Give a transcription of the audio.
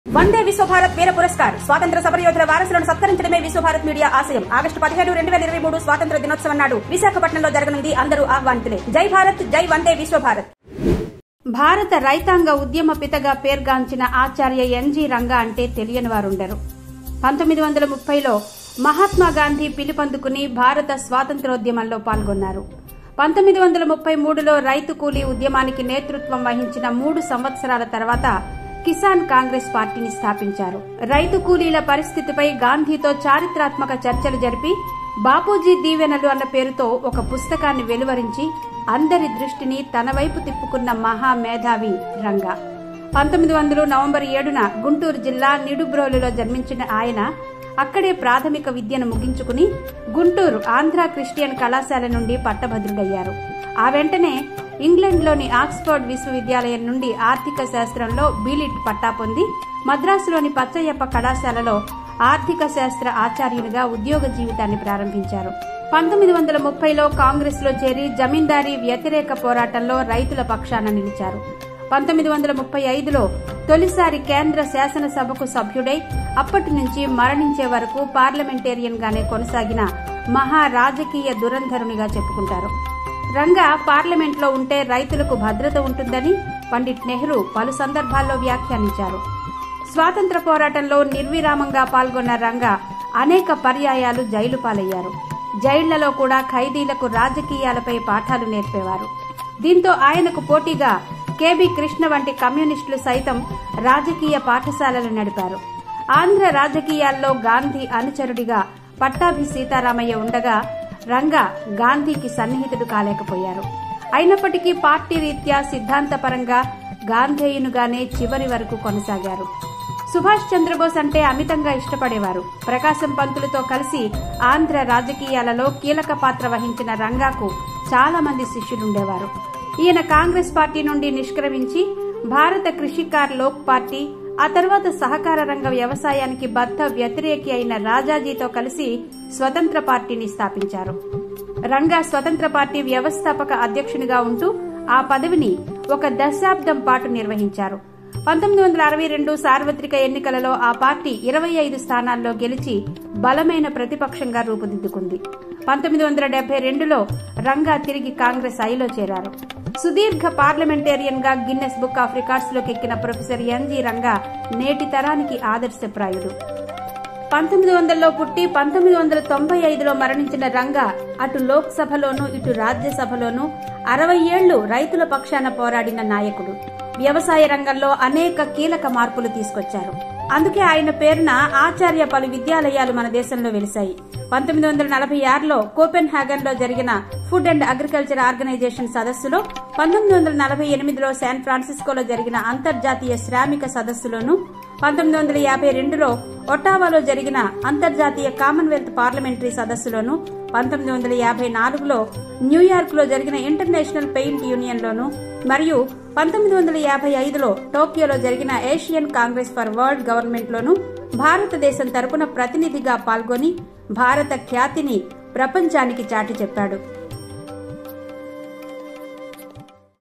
వందే విశ్వభారత్ వీర పురస్కార్ స్వాతంత్ర సమరయోధుల వారసులను సత్కరించడమే విశ్వభారత్ మీడియా ఆశయం ఆగస్టు పదిహేడు రెండు వేల ఇరవై మూడు స్వాతంత్ర దినోత్సవం నాడు విశాఖపట్నంలో జరగనుంది అందరూ ఆహ్వానితులే జై భారత్ జై వందే విశ్వభారత్ భారత రైతాంగ ఉద్యమ పితగా పేర్గాంచిన ఆచార్య ఎన్జీ రంగా అంటే తెలియని వారుండరు పంతొమ్మిది వందల ముప్పైలో మహాత్మా గాంధీ పిలుపందుకుని భారత స్వాతంత్రోద్యమంలో పాల్గొన్నారు పంతొమ్మిది వందల ముప్పై మూడులో రైతు కూలీ ఉద్యమానికి నేతృత్వం వహించిన మూడు సంవత్సరాల తర్వాత కిసాన్ కాంగ్రెస్ పార్టీని స్థాపించారు రైతు కూలీల పరిస్థితిపై గాంధీతో చారిత్రాత్మక చర్చలు జరిపి బాపూజీ దీవెనలు అన్న పేరుతో ఒక పుస్తకాన్ని వెలువరించి అందరి దృష్టిని తన వైపు తిప్పుకున్న మహా మేధావి రంగా పంతొమ్మిది వందల నవంబర్ ఏడున గుంటూరు జిల్లా నిడుబ్రోలులో జన్మించిన ఆయన అక్కడే ప్రాథమిక విద్యను ముగించుకుని గుంటూరు ఆంధ్ర క్రిస్టియన్ కళాశాల నుండి పట్టభద్రుడయ్యారు ఆ వెంటనే ఇంగ్లండ్లోని ఆక్స్ఫర్డ్ విశ్వవిద్యాలయం నుండి ఆర్థిక శాస్త్రంలో బీలిట్ పట్టా పొంది మద్రాసులోని పచ్చయ్యప్ప కళాశాలలో ఆర్థిక శాస్త్ర ఆచార్యునిగా ఉద్యోగ జీవితాన్ని ప్రారంభించారు పంతొమ్మిది వందల ముప్పైలో కాంగ్రెస్ లో చేరి జమీందారీ వ్యతిరేక పోరాటంలో రైతుల పక్షాన నిలిచారు పంతొమ్మిది వందల ముప్పై ఐదులో తొలిసారి కేంద్ర శాసనసభకు సభ్యుడై అప్పటి నుంచి మరణించే వరకు పార్లమెంటేరియన్ గానే కొనసాగిన మహా రాజకీయ దురంధరునిగా చెప్పుకుంటారు రంగా పార్లమెంట్లో ఉంటే రైతులకు భద్రత ఉంటుందని పండిట్ నెహ్రూ పలు సందర్భాల్లో వ్యాఖ్యానించారు స్వాతంత్ర పోరాటంలో నిర్విరామంగా పాల్గొన్న రంగా అనేక పర్యాయాలు జైలు పాలయ్యారు జైళ్లలో కూడా ఖైదీలకు రాజకీయాలపై పాఠాలు నేర్పేవారు దీంతో ఆయనకు పోటీగా కేబి కృష్ణ వంటి కమ్యూనిస్టులు సైతం రాజకీయ పాఠశాలలు నడిపారు ఆంధ్ర రాజకీయాల్లో గాంధీ అనుచరుడిగా పట్టాభి సీతారామయ్య ఉండగా రంగా గాంధీకి సన్నిహితుడు కాలేకపోయారు అయినప్పటికీ పార్టీ రీత్యా సిద్ధాంతపరంగా గాంధేయునుగానే చివరి వరకు కొనసాగారు సుభాష్ చంద్రబోస్ అంటే అమితంగా ఇష్టపడేవారు ప్రకాశం పంతులతో కలిసి ఆంధ్ర రాజకీయాలలో కీలక పాత్ర వహించిన రంగాకు చాలా మంది శిష్యులుండేవారు ఈయన కాంగ్రెస్ పార్టీ నుండి నిష్క్రమించి భారత కృషికార్ లోక్ పార్టీ ఆ తర్వాత సహకార రంగ వ్యవసాయానికి బద్ద వ్యతిరేకి అయిన రాజాజీతో కలిసి స్వతంత్ర పార్టీని స్థాపించారు రంగా స్వతంత్ర పార్టీ వ్యవస్థాపక అధ్యక్షునిగా ఉంటూ ఆ పదవిని ఒక దశాబ్దం పాటు నిర్వహించారు పంతొమ్మిది వందల అరవై రెండు సార్వత్రిక ఎన్నికలలో ఆ పార్టీ ఇరవై ఐదు స్థానాల్లో గెలిచి బలమైన ప్రతిపక్షంగా రూపుదిద్దుకుంది పంతొమ్మిది వందల డెబ్బై రెండులో రంగా తిరిగి కాంగ్రెస్ ఐలో చేరారు సుదీర్ఘ పార్లమెంటేరియన్ గా గిన్నెస్ బుక్ ఆఫ్ రికార్డ్స్ లోకి ఎక్కిన ప్రొఫెసర్ ఎన్జీ రంగా నేటి తరానికి ఆదర్శప్రాయుడు పంతొమ్మిది వందలలో పుట్టి పంతొమ్మిది వందల తొంభై ఐదులో మరణించిన రంగా అటు లోక్సభలోనూ ఇటు రాజ్యసభలోనూ అరవై ఏళ్లు రైతుల పక్షాన పోరాడిన నాయకుడు వ్యవసాయ రంగంలో అనేక కీలక మార్పులు తీసుకొచ్చారు అందుకే ఆయన పేరున ఆచార్య పలు విద్యాలయాలు మన దేశంలో వెలిశాయి పంతొమ్మిది వందల నలభై ఆరులో కోపెన్ హ్యాగన్ లో జరిగిన ఫుడ్ అండ్ అగ్రికల్చర్ ఆర్గనైజేషన్ సదస్సులో పంతొమ్మిది వందల నలభై ఎనిమిదిలో శాన్ ఫ్రాన్సిస్కోలో జరిగిన అంతర్జాతీయ శ్రామిక సదస్సులోను పంతొమ్మిది వందల యాభై రెండులో ఒటావాలో జరిగిన అంతర్జాతీయ కామన్వెల్త్ పార్లమెంటరీ సదస్సులోను పంతొమ్మిది వందల యాభై నాలుగులో న్యూయార్క్ లో జరిగిన ఇంటర్నేషనల్ పెయింట్ యూనియన్ లోను మరియు పంతొమ్మిది వందల యాభై ఐదులో టోక్యోలో జరిగిన Asian congress for world government లోను భారతదేశం తరపున ప్రతినిధిగా పాల్గొని భారత ఖ్యాతిని ప్రపంచానికి చాటి చెప్పాడు